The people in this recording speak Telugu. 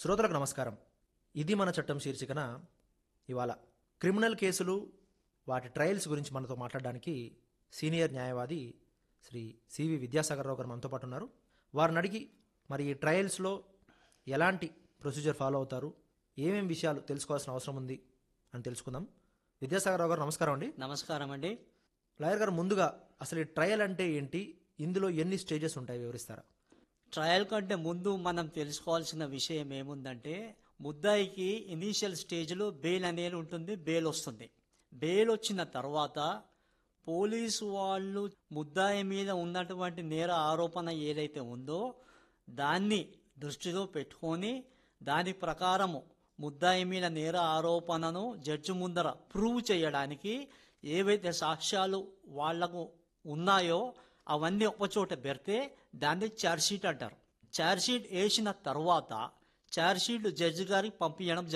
శ్రోతలకు నమస్కారం ఇది మన చట్టం శీర్షికన ఇవాళ క్రిమినల్ కేసులు వాటి ట్రయల్స్ గురించి మనతో మాట్లాడడానికి సీనియర్ న్యాయవాది శ్రీ సివి విద్యాసాగర్ రావు గారు మనతో పాటు ఉన్నారు వారిని అడిగి మరి ఈ ట్రయల్స్లో ఎలాంటి ప్రొసీజర్ ఫాలో అవుతారు ఏమేం విషయాలు తెలుసుకోవాల్సిన అవసరం ఉంది అని తెలుసుకుందాం విద్యాసాగర్ రావు గారు నమస్కారం అండి నమస్కారం అండి లాయర్ గారు ముందుగా అసలు ఈ ట్రయల్ అంటే ఏంటి ఇందులో ఎన్ని స్టేజెస్ ఉంటాయి వివరిస్తారా ట్రయల్ కంటే ముందు మనం తెలుసుకోవాల్సిన విషయం ఏముందంటే ముద్దాయికి ఇనీషియల్ స్టేజ్లో బెయిల్ అనేది ఉంటుంది బెయిల్ వస్తుంది బెయిల్ వచ్చిన తర్వాత పోలీసు వాళ్ళు ముద్దాయి మీద ఉన్నటువంటి నేర ఆరోపణ ఏదైతే ఉందో దాన్ని దృష్టిలో పెట్టుకొని దాని ప్రకారము ముద్దాయి మీద నేర ఆరోపణను జడ్జి ముందర ప్రూవ్ చేయడానికి ఏవైతే సాక్ష్యాలు వాళ్లకు ఉన్నాయో అవన్నీ ఒకచోట పెడితే దాన్ని ఛార్జ్షీట్ అంటారు ఛార్జ్షీట్ వేసిన తర్వాత ఛార్జ్షీట్ జడ్జి గారికి పంపించడం